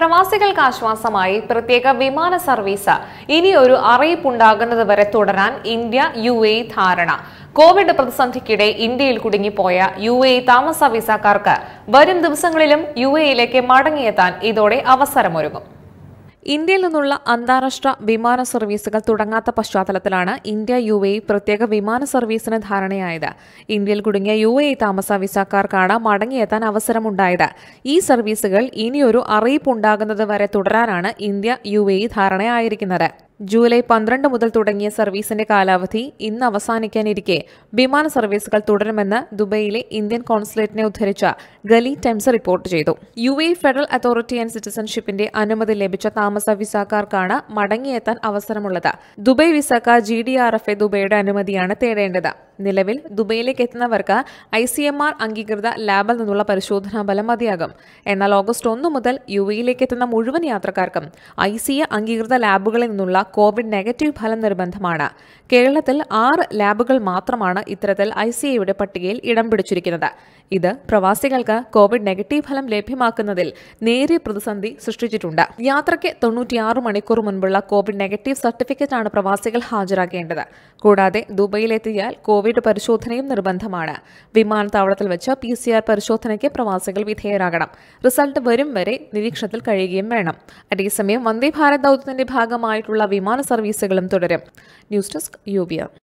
പ്രവാസികൾക്ക് ആശ്വാസമായി പ്രത്യേക വിമാന സർവീസ് ഇനി ഒരു അറിയിപ്പുണ്ടാകുന്നത് വരെ തുടരാൻ ഇന്ത്യ യു എ ധാരണ കോവിഡ് പ്രതിസന്ധിക്കിടെ ഇന്ത്യയിൽ കുടുങ്ങിപ്പോയ യു എ താമസ വിസക്കാർക്ക് വരും ദിവസങ്ങളിലും യു എയിലേക്ക് മടങ്ങിയെത്താൻ ഇതോടെ അവസരമൊരുങ്ങും ഇന്ത്യയിൽ നിന്നുള്ള അന്താരാഷ്ട്ര വിമാന സർവീസുകൾ തുടങ്ങാത്ത പശ്ചാത്തലത്തിലാണ് ഇന്ത്യ യു എ പ്രത്യേക വിമാന സർവീസിന് ധാരണയായത് ഇന്ത്യയിൽ കുടുങ്ങിയ യു എ താമസ വിസക്കാർക്കാണ് മടങ്ങിയെത്താൻ അവസരമുണ്ടായത് ഈ സർവീസുകൾ ഇനിയൊരു അറിയിപ്പ് ഉണ്ടാകുന്നത് വരെ തുടരാനാണ് ഇന്ത്യ യു എ ധാരണയായിരിക്കുന്നത് ജൂലൈ പന്ത്രണ്ട് മുതൽ തുടങ്ങിയ സർവീസിന്റെ കാലാവധി ഇന്ന് അവസാനിക്കാനിരിക്കെ വിമാന സർവീസുകൾ തുടരുമെന്ന് ദുബൈയിലെ ഇന്ത്യൻ കോൺസുലേറ്റിനെ ഉദ്ധരിച്ച ഗലി ടൈംസ് റിപ്പോർട്ട് ചെയ്തു U A federal authority and സിറ്റിസൺഷിപ്പിന്റെ അനുമതി ലഭിച്ച താമസ വിസക്കാർക്കാണ് മടങ്ങിയെത്താൻ അവസരമുള്ളത് ദുബൈ വിസക്കാർ G D R F A ദുബൈയുടെ അനുമതിയാണ് തേടേണ്ടത് നിലവിൽ ദുബൈയിലേക്ക് എത്തുന്നവർക്ക് ഐ സി എം ആർ അംഗീകൃത ലാബിൽ നിന്നുള്ള പരിശോധനാ ഫലം മതിയാകും എന്നാൽ ഓഗസ്റ്റ് ഒന്ന് മുതൽ യു എയിലേക്ക് എത്തുന്ന മുഴുവൻ യാത്രക്കാർക്കും ഐ സി എ അംഗീകൃത ലാബുകളിൽ നിന്നുള്ള കോവിഡ് നെഗറ്റീവ് ഫലം നിർബന്ധമാണ് കേരളത്തിൽ ആറ് ലാബുകൾ മാത്രമാണ് ഇത്തരത്തിൽ ഐ സി എയുടെ പട്ടികയിൽ ഇടം പിടിച്ചിരിക്കുന്നത് ഇത് പ്രവാസികൾക്ക് കോവിഡ് നെഗറ്റീവ് ഫലം ലഭ്യമാക്കുന്നതിൽ നേരിയ പ്രതിസന്ധി സൃഷ്ടിച്ചിട്ടുണ്ട് യാത്രയ്ക്ക് തൊണ്ണൂറ്റിയാറ് മണിക്കൂർ മുൻപുള്ള കോവിഡ് നെഗറ്റീവ് സർട്ടിഫിക്കറ്റ് ആണ് പ്രവാസികൾ ഹാജരാക്കേണ്ടത് കൂടാതെ ദുബൈയിലെത്തിയാൽ കോവിഡ് പരിശോധനയും നിർബന്ധമാണ് വിമാനത്താവളത്തിൽ വെച്ച് പി സി ആർ പരിശോധനയ്ക്ക് പ്രവാസികൾ വിധേയരാകണം റിസൾട്ട് വരും വരെ നിരീക്ഷണത്തിൽ കഴിയുകയും വേണം അതേസമയം വന്ദേ ഭാരത് ദൌത്യത്തിന്റെ ഭാഗമായിട്ടുള്ള വിമാന സർവീസുകളും തുടരും ന്യൂസ് ഡെസ്ക് യു